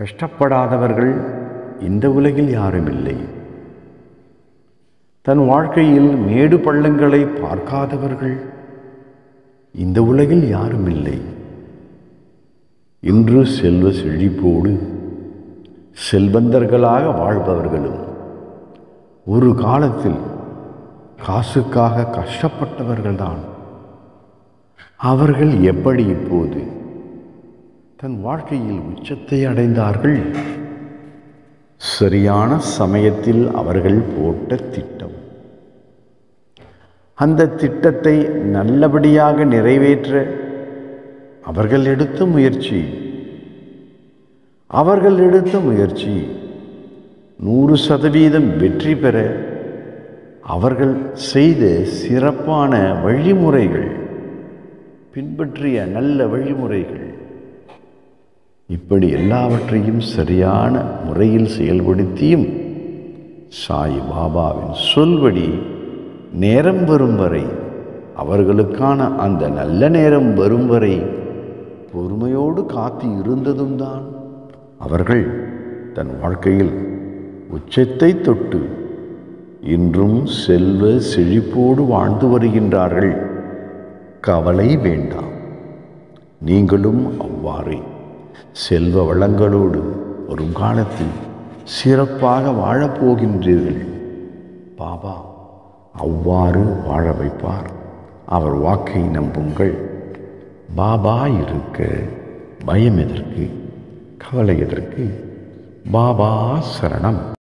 கஷ்டப்படாதவர்கள் இந்த உலகில் யாரும் இல்லை தன் வாழ்க்கையில் மேடு பள்ளங்களை பார்க்காதவர்கள் இந்த உலகில் யாரும் இல்லை இன்று செல்வ செழிப்போடு செல்வந்தர்களாக வாழ்பவர்களும் ஒரு காலத்தில் காசுக்காக கஷ்டப்பட்டவர்கள்தான் அவர்கள் எப்படி இப்போது தன் வாழ்க்கையில் உச்சத்தை அடைந்தார்கள் சரியான சமயத்தில் அவர்கள் போட்ட திட்டம் அந்த திட்டத்தை நல்லபடியாக நிறைவேற்ற அவர்கள் எடுத்த முயற்சி அவர்கள் எடுத்த முயற்சி நூறு சதவீதம் வெற்றி பெற அவர்கள் செய்த சிறப்பான வழிமுறைகள் பின்பற்றிய நல்ல வழிமுறைகள் இப்படி எல்லாவற்றையும் சரியான முறையில் செயல்படுத்தியும் சாய் பாபாவின் சொல்படி நேரம் வரும் வரை அவர்களுக்கான அந்த நல்ல நேரம் வரும் வரை பொறுமையோடு காத்து இருந்ததும் தான் அவர்கள் தன் வாழ்க்கையில் உச்சத்தை தொட்டு இன்றும் செல்வ செழிப்போடு வாழ்ந்து வருகின்றார்கள் கவலை வேண்டாம் நீங்களும் அவ்வாறே செல்வ வளங்களோடு வரும் காலத்தில் சிறப்பாக வாழப்போகின்றீர்கள் பாபா அவ்வாறு வாழ வைப்பார் அவர் வாக்கை நம்புங்கள் பாபா இருக்க பயம் எதற்கு கவலை எதற்கு பாபா சரணம்